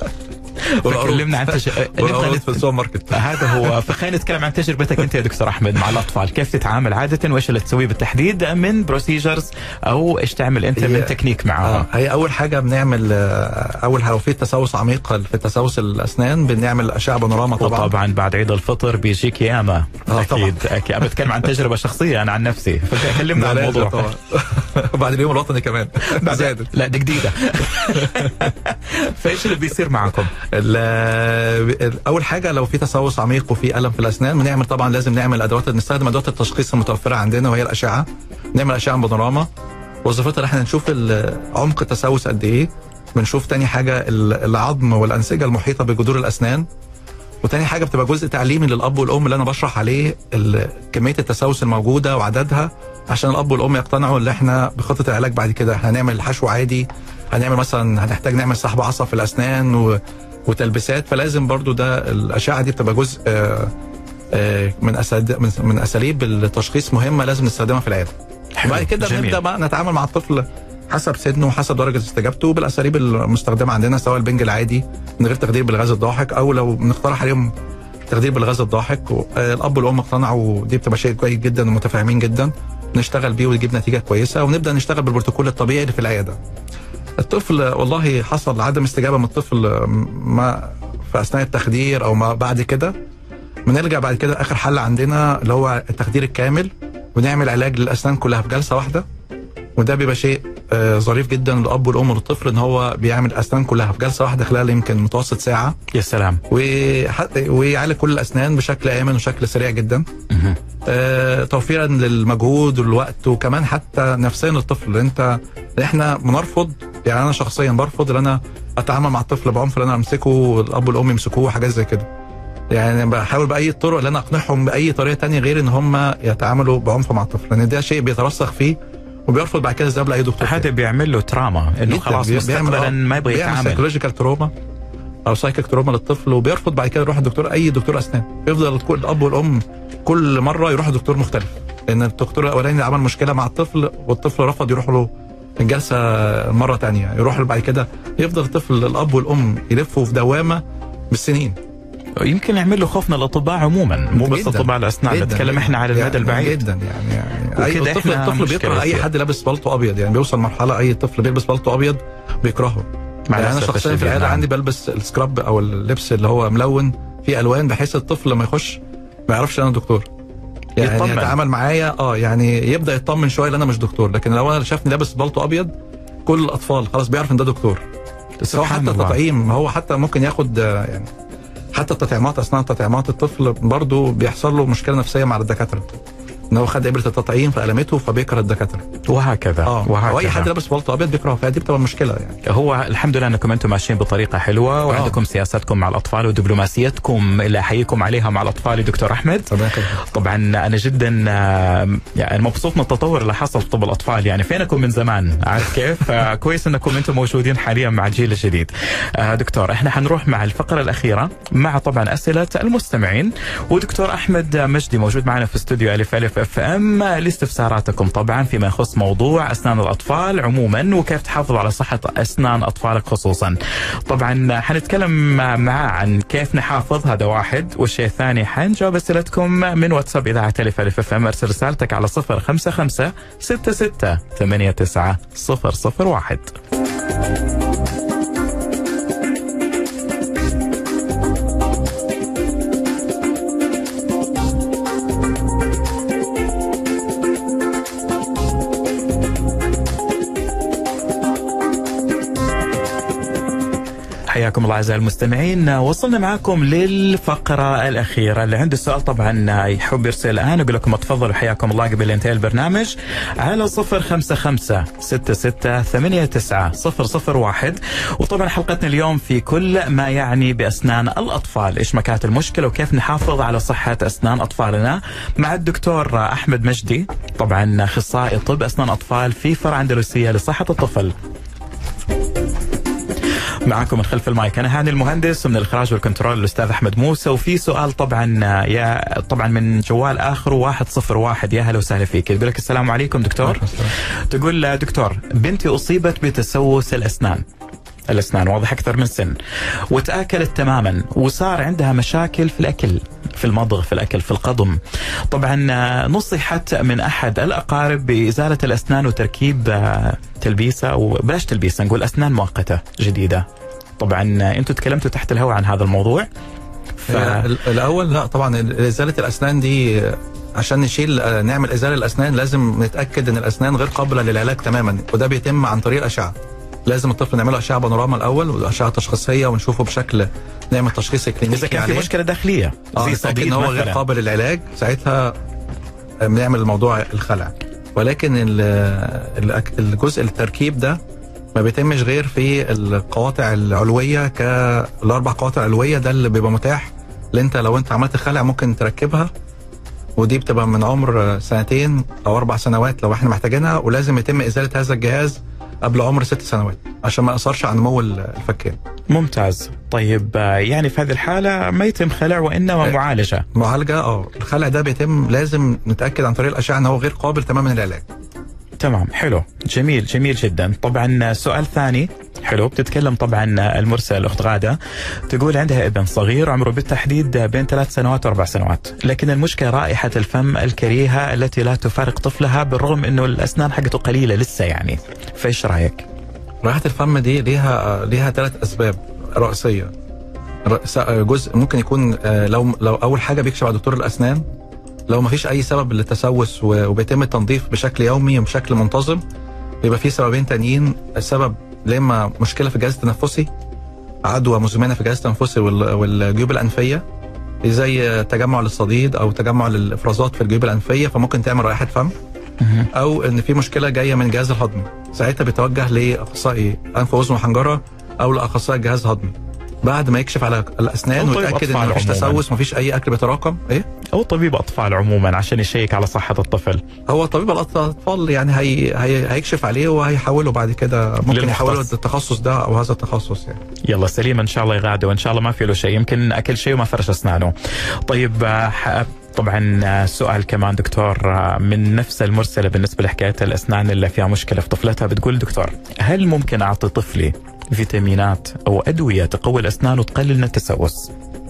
فكلمنا عن تج... نبغى والعروض نت- في السوبر ماركت هذا هو فخلينا نتكلم عن تجربتك انت يا دكتور احمد مع الاطفال كيف تتعامل عاده وايش اللي تسويه بالتحديد من بروسيجرز او ايش تعمل انت هي- من تكنيك معاهم آه، هي اول حاجه بنعمل آه، اول حاجه لو في تسوس عميق في تسوس الاسنان بنعمل اشعه بانوراما طبعا وطبعا بعد عيد الفطر بيجيك ياما آه، اكيد اكيد انا بتكلم عن تجربه شخصيه انا عن نفسي فكلمنا عن لا، لازم الموضوع طبعا بعد اليوم الوطني كمان زادت لا دي جديده فايش اللي بيصير معكم؟ ال- اول حاجه لو في تسوس عميق وفي الم في الاسنان بنعمل طبعا لازم نعمل ادوات نستخدم ادوات التشخيص المتوفره عندنا وهي الاشعه نعمل اشعه بانوراما وظيفتها ان احنا نشوف ال- عمق التسوس قد ايه بنشوف تاني حاجه ال- العظم والانسجه المحيطه بجذور الاسنان وتاني حاجه بتبقى جزء تعليمي للاب والام اللي انا بشرح عليه ال- كميه التسوس الموجوده وعددها عشان الاب والام يقتنعوا ان احنا بخطه العلاج بعد كده احنا هنعمل حشو عادي هنعمل مثلا هنحتاج نعمل سحب عصب في الاسنان و... وتلبيسات فلازم برضو ده الاشعه دي بتبقى جزء آه، آه، من أساد... من- من اساليب التشخيص مهمه لازم نستخدمها في العياده بعد كده جميل. بنبدا بقى نتعامل مع الطفل حسب سنه وحسب درجه استجابته بالاساليب المستخدمه عندنا سواء البنج العادي من غير تخدير بالغاز الضاحك او لو بنقترح عليهم تخدير بالغاز الضاحك و- آه، الاب والام اقتنعوا ودي بتبقى شيء كويس جدا ومتفاهمين جدا نشتغل بيه ويجيب نتيجه كويسه ونبدا نشتغل بالبروتوكول الطبيعي اللي في العياده الطفل والله حصل عدم استجابه من الطفل ما في اثناء التخدير او ما بعد كده بنرجع بعد كده اخر حل عندنا اللي هو التخدير الكامل ونعمل علاج للاسنان كلها في جلسه واحده وده بيبقى شيء آه، ظريف جدا للاب والام والطفل ان هو بيعمل الاسنان كلها في جلسه واحده خلال يمكن متوسط ساعه يا سلام وح- ويعالج كل الاسنان بشكل امن وشكل سريع جدا مهم. آه، توفيرا للمجهود والوقت وكمان حتى نفسيا للطفل انت احنا بنرفض يعني انا شخصيا برفض ان انا اتعامل مع الطفل بعنف ان انا امسكه والاب والام يمسكوه وحاجات زي كده يعني بحاول باي طرق ان انا اقنعهم باي طريقه تانية غير ان هم يتعاملوا بعنف مع الطفل لان ده شيء بيترسخ فيه وبيرفض بعد كده الذهاب لاي دكتور هذا تاني. بيعمل له تراما انه جداً. خلاص بي- بيعمل- مستقبلا آه، ما يبغى بيعمل يتعامل سايكولوجيكال تروما او سايكيك تروما للطفل وبيرفض بعد كده يروح الدكتور اي دكتور اسنان يفضل كل الاب والام كل مره يروح دكتور مختلف لان الدكتور الاولاني عمل مشكله مع الطفل والطفل رفض يروح له الجلسه مره تانية يروح له بعد كده يفضل الطفل الاب والام يلفوا في دوامه بالسنين يمكن يعمل له خوف من الاطباء عموما مو بس جداً. اطباء الاسنان جداً. نتكلم احنا على المدى يعني البعيد جدا يعني يعني اي وكده الطفل إحنا الطفل مشكلة بيكره اي فيها. حد لابس بلطو ابيض يعني بيوصل مرحله اي طفل بيلبس بلطو ابيض بيكرهه مع يعني انا الأسف شخصيا في الشديد، العياده نعم. عندي بلبس السكراب او اللبس اللي هو ملون فيه الوان بحيث الطفل لما يخش ما يعرفش انا دكتور يعني يطمن. يتعامل معايا اه يعني يبدا يطمن شويه ان انا مش دكتور لكن لو انا شافني لابس بالطو ابيض كل الاطفال خلاص بيعرف ان ده دكتور بس هو سبحان حتى الله. التطعيم هو حتى ممكن ياخد آه، يعني حتى التطعيمات اثناء تطعيمات الطفل برضه بيحصل له مشكله نفسيه مع الدكاتره ان هو خد ابره التطعيم فالمته فبيكره الدكاتره وهكذا اه وهكذا واي حد لابس بالطو ابيض بيكرهه فدي بتبقى مشكله يعني هو الحمد لله انكم انتم ماشيين بطريقه حلوه وعندكم سياستكم مع الاطفال ودبلوماسيتكم اللي احييكم عليها مع الاطفال دكتور احمد طبعا انا جدا آه، يعني مبسوط من التطور اللي حصل في طب الاطفال يعني فينكم من زمان عارف كيف آه، كويس انكم انتم موجودين حاليا مع الجيل الجديد آه، دكتور احنا حنروح مع الفقره الاخيره مع طبعا اسئله المستمعين ودكتور احمد مجدي موجود معنا في استوديو الف الف اف ام لاستفساراتكم طبعا فيما يخص موضوع اسنان الاطفال عموما وكيف تحافظ على صحه اسنان اطفالك خصوصا طبعا حنتكلم معاه عن كيف نحافظ هذا واحد والشيء الثاني حنجاوب اسئلتكم من واتساب اذاعه الف الف اف ام ارسل رسالتك على 055 66 89 001 حياكم الله اعزائي المستمعين وصلنا معكم للفقره الاخيره اللي عنده سؤال طبعا يحب يرسل الان اقول لكم تفضلوا حياكم الله قبل ينتهي البرنامج على 055 66 89 001 وطبعا حلقتنا اليوم في كل ما يعني باسنان الاطفال ايش ما كانت المشكله وكيف نحافظ على صحه اسنان اطفالنا مع الدكتور احمد مجدي طبعا اخصائي طب اسنان اطفال في فرع اندلسيه لصحه الطفل معكم من خلف المايك انا هاني المهندس ومن الاخراج والكنترول الاستاذ احمد موسى وفي سؤال طبعا يا طبعا من جوال اخره 101 يا هلا وسهلا فيك يقول لك السلام عليكم دكتور تقول دكتور بنتي اصيبت بتسوس الاسنان الاسنان واضح اكثر من سن وتاكلت تماما وصار عندها مشاكل في الاكل في المضغ في الاكل في القضم طبعا آه، نصحت من احد الاقارب بازاله الاسنان وتركيب آه، تلبيسه او بلاش تلبيسه نقول اسنان مؤقته جديده طبعا آه، انتم تكلمتوا تحت الهواء عن هذا الموضوع ف... ال- الاول لا طبعا ال- ازاله الاسنان دي آه، عشان نشيل آه، نعمل ازاله الاسنان لازم نتاكد ان الاسنان غير قابله للعلاج تماما وده بيتم عن طريق الاشعه لازم الطفل نعمله اشعه بانوراما الاول واشعه تشخيصيه ونشوفه بشكل نعمل تشخيص كلينيكي اذا كان في عليه. مشكله داخليه اه زي نتاكد صديد ان هو غير مثلا قابل للعلاج ساعتها بنعمل الموضوع الخلع ولكن ال- الأك- الجزء التركيب ده ما بيتمش غير في القواطع العلويه كالاربع قواطع علويه ده اللي بيبقى متاح اللي انت لو انت عملت خلع ممكن تركبها ودي بتبقى من عمر سنتين او اربع سنوات لو احنا محتاجينها ولازم يتم ازاله هذا الجهاز قبل عمر ست سنوات عشان ما ياثرش على نمو الفكين ممتاز طيب آه، يعني في هذه الحاله ما يتم خلع وانما معالجه معالجه اه الخلع ده بيتم لازم نتاكد عن طريق الاشعه ان هو غير قابل تماما للعلاج تمام حلو جميل جميل جدا طبعا سؤال ثاني حلو بتتكلم طبعا المرسل الاخت غاده تقول عندها ابن صغير عمره بالتحديد بين ثلاث سنوات واربع سنوات لكن المشكله رائحه الفم الكريهه التي لا تفارق طفلها بالرغم انه الاسنان حقته قليله لسه يعني فايش رايك رائحه الفم دي ليها ليها ثلاث اسباب رئيسيه رئيس- جزء ممكن يكون آه، لو لو اول حاجه بيكشف على دكتور الاسنان لو ما فيش اي سبب للتسوس و- وبيتم التنظيف بشكل يومي وبشكل منتظم بيبقى في سببين تانيين السبب يا اما مشكله في الجهاز التنفسي عدوى مزمنه في الجهاز التنفسي وال- والجيوب الانفيه زي تجمع للصديد او تجمع للافرازات في الجيوب الانفيه فممكن تعمل رائحه فم او ان في مشكله جايه من الجهاز الهضمي ساعتها بيتوجه لاخصائي انف واذن وحنجره او لاخصائي الجهاز الهضمي بعد ما يكشف على الاسنان أو طبيب ويتاكد ان أطفال مفيش عموماً. تسوس مفيش اي اكل بيتراكم ايه او طبيب اطفال عموما عشان يشيك على صحه الطفل هو طبيب الاطفال يعني هي... هي... هيكشف عليه وهيحوله بعد كده ممكن للمختص. يحوله التخصص ده او هذا التخصص يعني يلا سليم ان شاء الله يغاده وان شاء الله ما في له شيء يمكن اكل شيء وما فرش اسنانه طيب آه، ح- طبعا آه، سؤال كمان دكتور آه، من نفس المرسله بالنسبه لحكايه الاسنان اللي فيها مشكله في طفلتها بتقول دكتور هل ممكن اعطي طفلي فيتامينات او ادويه تقوي الاسنان وتقلل من التسوس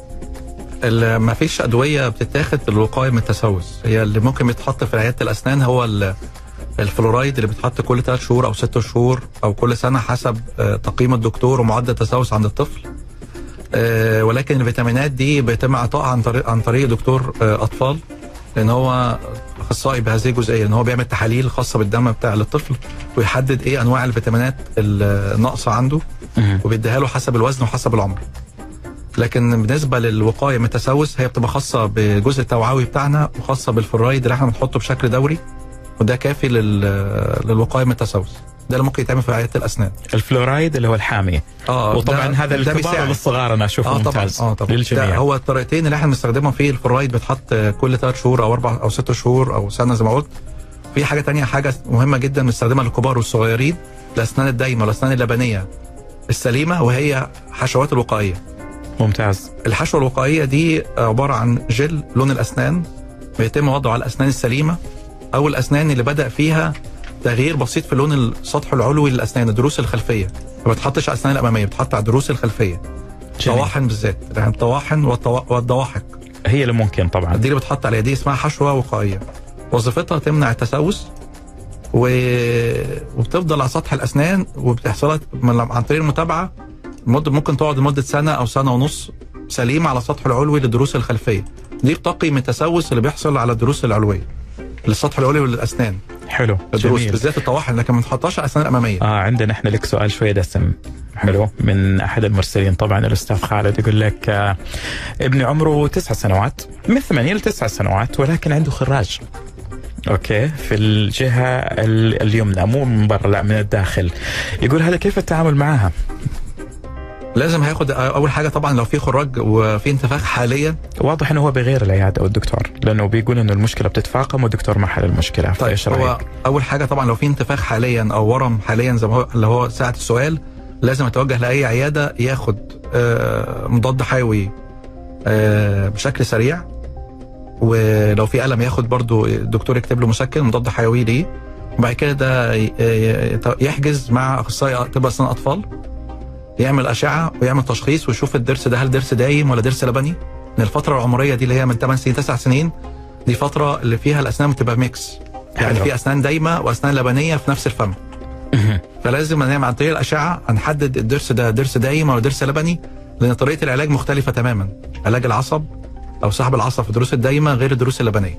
ال- ما فيش ادويه بتتاخد للوقايه من التسوس هي اللي ممكن بيتحط في عياده الاسنان هو ال- الفلورايد اللي بيتحط كل 3 شهور او 6 شهور او كل سنه حسب آه، تقييم الدكتور ومعدل التسوس عند الطفل آه، ولكن الفيتامينات دي بيتم اعطائها عن طريق عن طريق دكتور آه، اطفال لان هو اخصائي بهذه الجزئيه ان هو بيعمل تحاليل خاصه بالدم بتاع الطفل ويحدد ايه انواع الفيتامينات الناقصه عنده مهم. وبيديها له حسب الوزن وحسب العمر لكن بالنسبه للوقايه من التسوس هي بتبقى خاصه بالجزء التوعوي بتاعنا وخاصه بالفلورايد اللي احنا بنحطه بشكل دوري وده كافي لل... للوقايه من التسوس ده اللي ممكن يتعمل في عياده الاسنان الفلورايد اللي هو الحامي اه وطبعا ده- هذا ده للكبار بيساعد. وللصغار انا اشوفه اه طبعا ممتاز اه طبعا ده للجميع هو الطريقتين اللي احنا بنستخدمهم فيه الفلورايد بيتحط كل ثلاث شهور او اربع او ست شهور او سنه زي ما قلت في حاجه تانية حاجه مهمه جدا بنستخدمها للكبار والصغيرين الاسنان الدايمه والاسنان اللبنيه السليمه وهي حشوات الوقائيه ممتاز الحشوه الوقائيه دي عباره عن جل لون الاسنان بيتم وضعه على الاسنان السليمه او الاسنان اللي بدا فيها تغيير بسيط في لون السطح العلوي للاسنان الضروس الخلفيه ما بتحطش على الاسنان الاماميه بتحط على الضروس الخلفيه جميل. طواحن بالذات يعني الطواحن والطوا- والضواحك هي اللي ممكن طبعا دي اللي بتحط عليها دي اسمها حشوه وقائيه وظيفتها تمنع التسوس و... وبتفضل على سطح الاسنان وبتحصل من... عن طريق المتابعه مدة ممكن تقعد لمده سنه او سنه ونص سليمه على السطح العلوي للضروس الخلفيه دي بتقي من التسوس اللي بيحصل على الضروس العلويه للسطح العلوي للاسنان حلو الضروس جميل بالذات الطواحن لكن ما نحطهاش على الاسنان الاماميه اه عندنا احنا لك سؤال شويه دسم حلو من احد المرسلين طبعا الاستاذ خالد يقول لك آه ابني عمره تسع سنوات من ثمانية لتسع سنوات ولكن عنده خراج اوكي في الجهه ال- اليمنى مو من برا لا من الداخل يقول هذا كيف التعامل معها؟ لازم هياخد اول حاجه طبعا لو في خراج وفي انتفاخ حاليا واضح انه هو بغير العياده او الدكتور لانه بيقول انه المشكله بتتفاقم والدكتور ما حل المشكله طيب فايش هو رايك؟ اول حاجه طبعا لو في انتفاخ حاليا او ورم حاليا زي ما هو اللي هو ساعه السؤال لازم يتوجه لاي عياده ياخد آه، مضاد حيوي آه، بشكل سريع ولو في الم ياخد برضو الدكتور يكتب له مسكن مضاد حيوي ليه وبعد كده ده ي- ي- يحجز مع اخصائي طب اسنان اطفال يعمل اشعه ويعمل تشخيص ويشوف الضرس ده هل ضرس دايم ولا ضرس لبني لان الفتره العمريه دي اللي هي من 8 سنين 9 سنين دي فتره اللي فيها الاسنان بتبقى ميكس يعني حلو. في اسنان دايمه واسنان لبنيه في نفس الفم فلازم نعمل عن طريق الاشعه هنحدد الضرس ده ضرس دايم ولا ضرس لبني لان طريقه العلاج مختلفه تماما علاج العصب او سحب العصب في الضروس الدايمه غير الضروس اللبنيه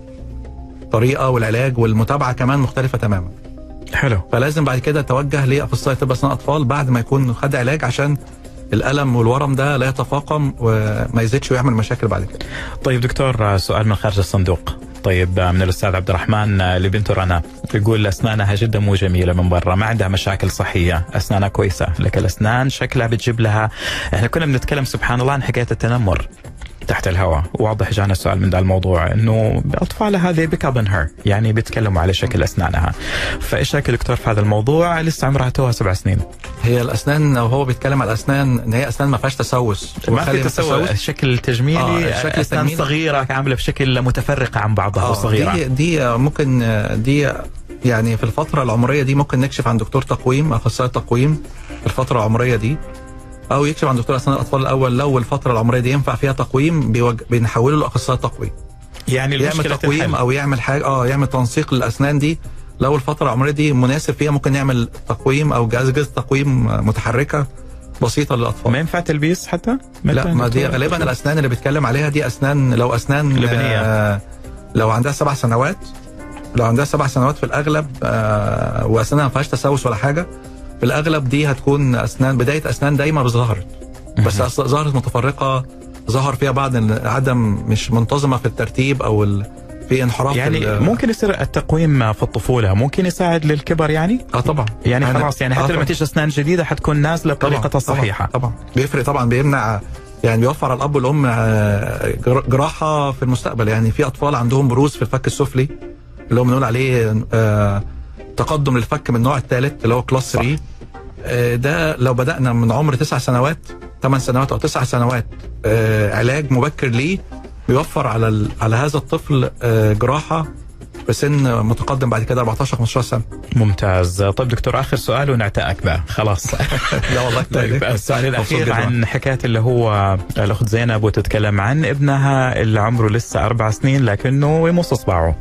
طريقه والعلاج والمتابعه كمان مختلفه تماما حلو فلازم بعد كده توجه لاخصائي طب اسنان اطفال بعد ما يكون خد علاج عشان الالم والورم ده لا يتفاقم وما يزيدش ويعمل مشاكل بعد كده طيب دكتور آه، سؤال من خارج الصندوق طيب آه، من الاستاذ عبد الرحمن آه، لبنته رنا يقول اسنانها جدا مو جميله من برا ما عندها مشاكل صحيه اسنانها كويسه لكن الاسنان شكلها بتجيب لها احنا كنا بنتكلم سبحان الله عن حكايه التنمر تحت الهواء واضح جانا سؤال من ذا الموضوع انه اطفالها هذه بيك هير يعني بيتكلموا على شكل اسنانها فايش رايك يا دكتور في هذا الموضوع لسه عمرها توها سبع سنين هي الاسنان لو هو بيتكلم على الاسنان ان هي اسنان ما فيهاش تسوس ما وخلي في من تسوي الشكل التجميلي آه، آه الشكل اسنان التجميلي. صغيره عامله بشكل متفرقه عن بعضها آه، وصغيره دي دي ممكن دي يعني في الفترة العمرية دي ممكن نكشف عن دكتور تقويم أخصائي تقويم في الفترة العمرية دي أو يكشف عن دكتور أسنان الأطفال الأول لو الفترة العمرية دي ينفع فيها تقويم بيوج... بنحوله لأخصائي تقويم يعني يعمل المشكله تقويم تنحل. أو يعمل حاجة أه يعمل تنسيق للأسنان دي لو الفترة العمرية دي مناسب فيها ممكن نعمل تقويم أو جهاز جهاز تقويم متحركة بسيطة للأطفال ما ينفع تلبيس حتى؟ لا ما دي دكتور؟ غالبا الاسنان اللي بيتكلم عليها دي اسنان لو اسنان لبنية. آه لو عندها سبع سنوات لو عندها سبع سنوات في الاغلب آه واسنانها ما فيهاش تسوس ولا حاجه في الاغلب دي هتكون اسنان بدايه اسنان دايما ظهرت بس أص- ظهرت متفرقه ظهر فيها بعض ال- عدم مش منتظمه في الترتيب او ال... في انحراف في يعني ال- ممكن يصير التقويم في الطفوله ممكن يساعد للكبر يعني؟ اه طبعا يعني أنا- خلاص يعني آه حتى لما طبعاً. تيجي اسنان جديده حتكون نازله بطريقتها طبعاً، الصحيحه طبعا بيفرق طبعا بيمنع يعني بيوفر على الاب والام آه، جر- جراحه في المستقبل يعني في اطفال عندهم بروز في الفك السفلي اللي هو بنقول عليه آه، تقدم للفك من النوع الثالث اللي هو كلاس 3 آه، ده لو بدانا من عمر تسع سنوات ثمان سنوات او تسع سنوات آه، علاج مبكر ليه بيوفر على ال- على هذا الطفل آه، جراحه في سن متقدم بعد كده 14 15 سنه ممتاز طيب دكتور اخر سؤال ونعتقك بقى خلاص لا والله طيب السؤال الاخير مبسوط جداً. عن حكايه اللي هو الاخت زينب وتتكلم عن ابنها اللي عمره لسه اربع سنين لكنه يمص اصبعه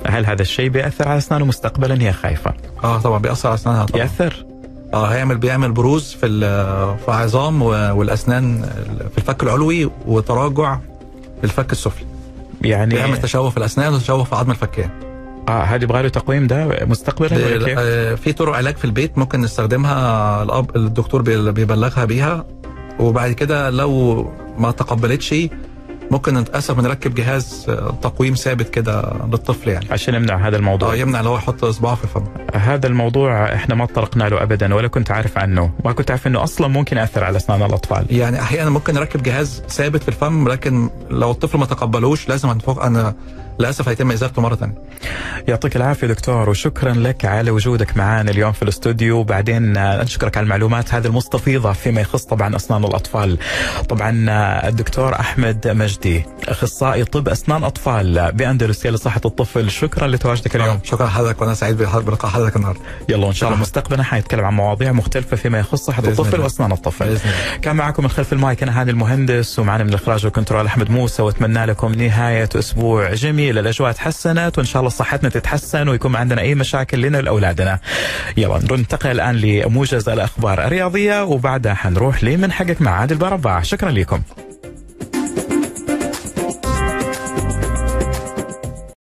هل هذا الشيء بياثر على اسنانه مستقبلا هي خايفه اه طبعا بيأثر على اسنانها طبعا ياثر اه هيعمل بيعمل بروز في ال- في عظام و- والاسنان في الفك العلوي وتراجع في الفك السفلي يعني بيعمل تشوه في الاسنان وتشوه في عظم الفكين اه هذه يبغى له تقويم ده مستقبلا ولا كيف؟ آه، في طرق علاج في البيت ممكن نستخدمها الأب الدكتور بي- بيبلغها بيها وبعد كده لو ما تقبلتش ممكن للاسف نركب جهاز آه، تقويم ثابت كده للطفل يعني عشان يمنع هذا الموضوع اه يمنع ان هو يحط اصبعه في الفم هذا الموضوع احنا ما تطرقنا له ابدا ولا كنت عارف عنه ما كنت عارف انه اصلا ممكن ياثر على اسنان الاطفال يعني احيانا ممكن نركب جهاز ثابت في الفم لكن لو الطفل ما تقبلوش لازم هنفوق انا للاسف هيتم ازالته مره ثانيه يعطيك العافيه دكتور وشكرا لك على وجودك معنا اليوم في الاستوديو وبعدين آه، نشكرك على المعلومات هذه المستفيضه فيما يخص طبعا اسنان الاطفال طبعا آه، الدكتور احمد مجدي اخصائي طب اسنان اطفال باندلسيا لصحه الطفل شكرا لتواجدك اليوم شكرا لحضرتك وانا سعيد بح- بلقاء حضرتك النهارده يلا وان شاء الله شكراً. مستقبلا حنتكلم عن مواضيع مختلفه فيما يخص صحه بإذن الطفل الله. واسنان الطفل باذن الله كان معكم من خلف المايك انا هاني المهندس ومعنا من الاخراج والكنترول احمد موسى واتمنى لكم نهايه اسبوع جميل الاجواء تحسنت وان شاء الله صحتنا تتحسن ويكون ما عندنا اي مشاكل لنا ولاولادنا. يلا ننتقل الان لموجز الاخبار الرياضيه وبعدها حنروح لمن حقك مع عادل برباع شكرا لكم.